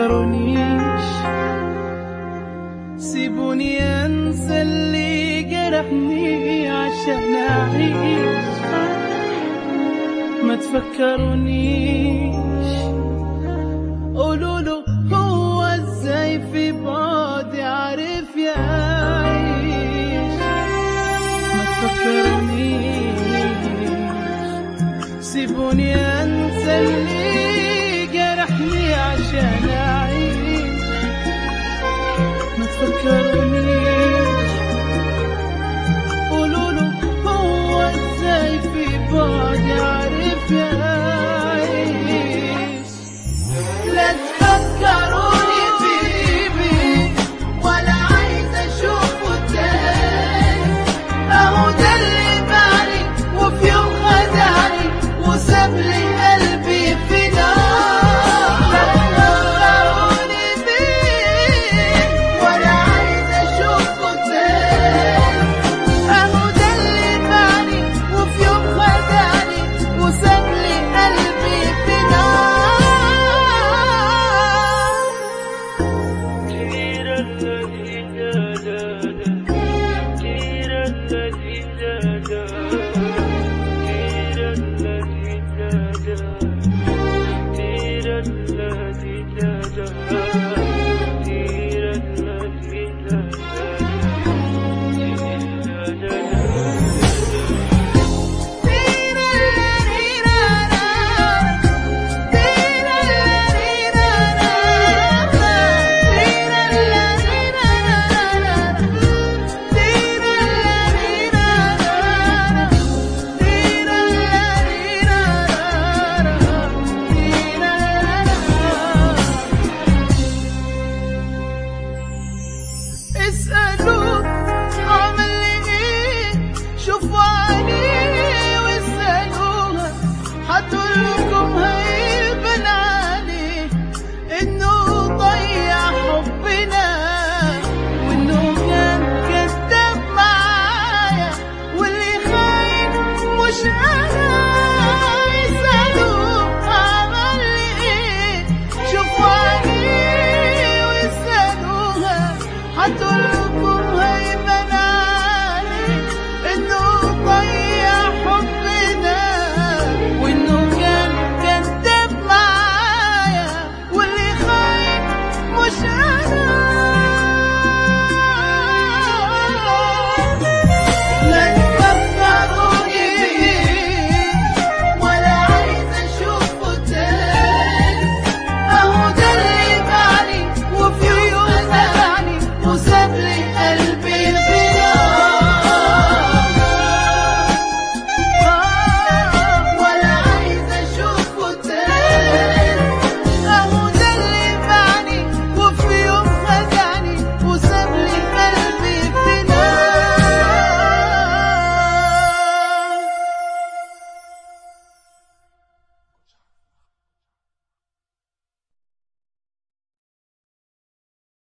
تفكرونيش سيبوني انسى اللي جرحني عشان اعيش ما تفكرونيش قولوا له هو ازاي في بعدي عارف يعيش ما تفكرونيش سيبوني انسى اللي جرحني عشان اعيش ما تفكرونيش قولوا له هو ازاي في بعدي عارف يعيش لا تفكروني بيه ولا عايز اشوفه تاني اهو ده اللي بعدي وفي يوم خدعني وساب لي قلبي في نار لا تفكروني بيه ولا عايز اشوفه تاني اهو ده اللي بعدي وفي يوم خدعني وساب لي قلبي في نار اسألوه عمل لي ايه شوفوا عليه واسألوها هتقول لكم هيبان عليه انه ضيع حبنا وانه كان كذاب معايا واللي خاين مش انا اسألوه عمل لي ايه شوفوا عليه واسألوها هتقول